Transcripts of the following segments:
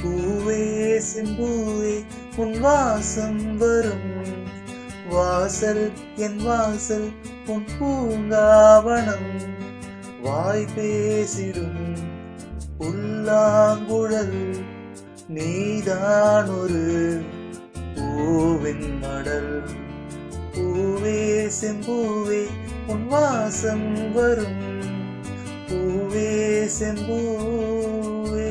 பூவே செம்பூவே உன் வாசம் வரும் வாசல் என் வாசல் உன் பூங்காவனம் வாய் பேசிடும் புல்லாங்குழல் நீதான் ஒரு பூவின் மடல் பூவே செம்பூவே உன் வாசம் வரும் பூவே செம்பூவே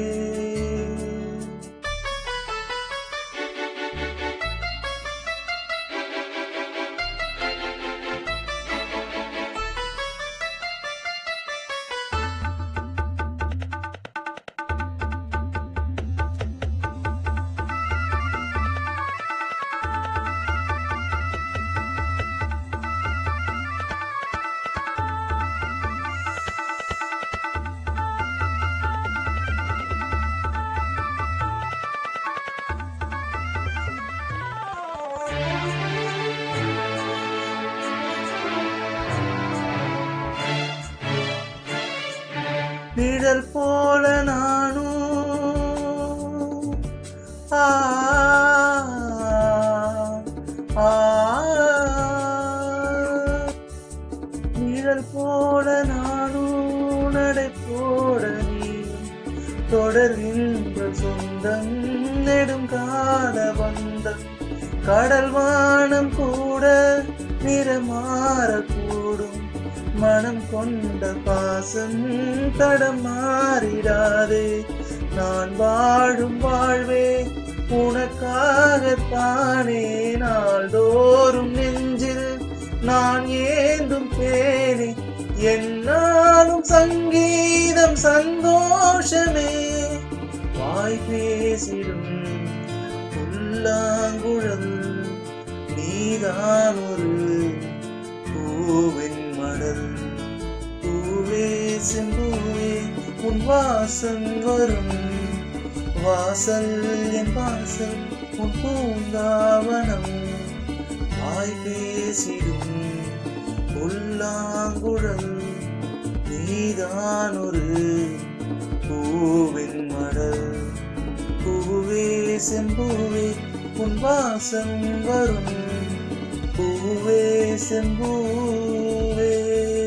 நிழல் போல நானும் ஆ, ஆ, நிழல் போல நானும் நடை போட நீ தொடர்கின்ற சொந்தம் நெடுங்கால பந்தம் கடல் வானம் கூட நிறமாறக்கூடும் மனம் கொண்ட பாசம் தடம் மாறிடாதே நான் வாழும் வாழ்வே உனக்காகத்தானே நாள்தோறும் நெஞ்சில் நான் ஏந்தும் பேனே என்னாலும் சங்கீதம் சந்தோஷமே வாய் பேசிடும் புல்லாங்குழல் நீதான் ஒரு பூவின் மடல் பூவே செம்பூவே உன் வாசம் வரும் வாசல் என் வாசல் உன் பூங்காவனம் வாய் பேசிடும் புல்லாங்குழல் நீதான் ஒரு பூவின் மடல் பூவே செம்பூவே உன் வாசம் வரும் பூவே செம்பூவே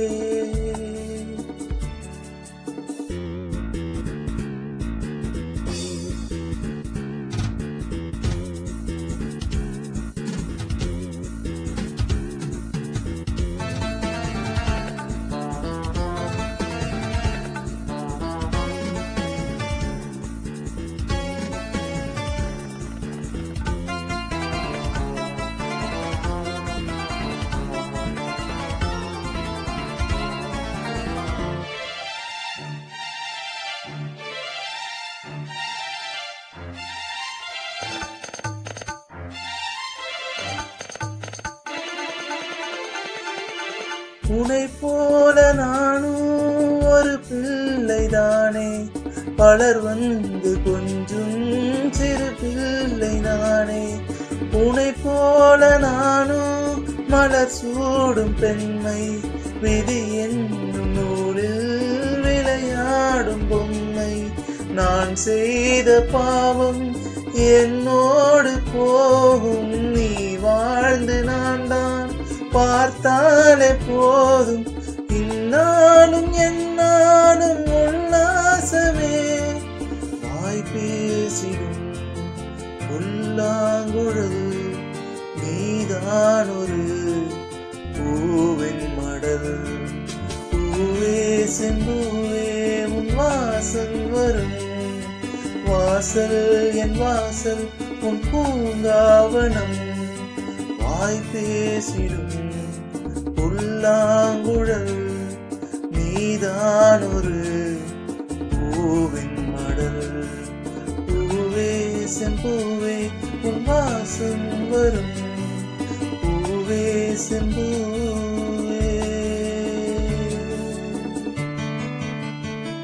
உனை போல நானும் ஒரு பிள்ளைதானே பலர் வந்து கொஞ்சும் சிறு பிள்ளை நானே உனை போல நானும் மலர் சூடும் பெண்மை விதி என்னும் நூலில் விளையாடும் பொம்மை நான் செய்த பாவம் என்னோடு போகும் நீ வாழ்ந்து நான் தான் பார்த்தாலே போதும் இந்நாளும் என்னாலும் உல்லாசமே வாய் பேசிடும் புல்லாங்குழல் நீதான் ஒரு பூவின் மடல் பூவே செம்பூவே உன் வாசல் வரும் வாசல் என் வாசல் உன் பூங்காவனம் வாய் பேசிடும் புல்லாங்குழல் நீதான் ஒரு பூவின் மடல் பூவே செம்பூவே உன் வாசம் வரும் பூவே செம்பூவே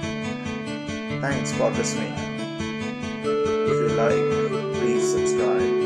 Thanks for listening. If you like, please subscribe.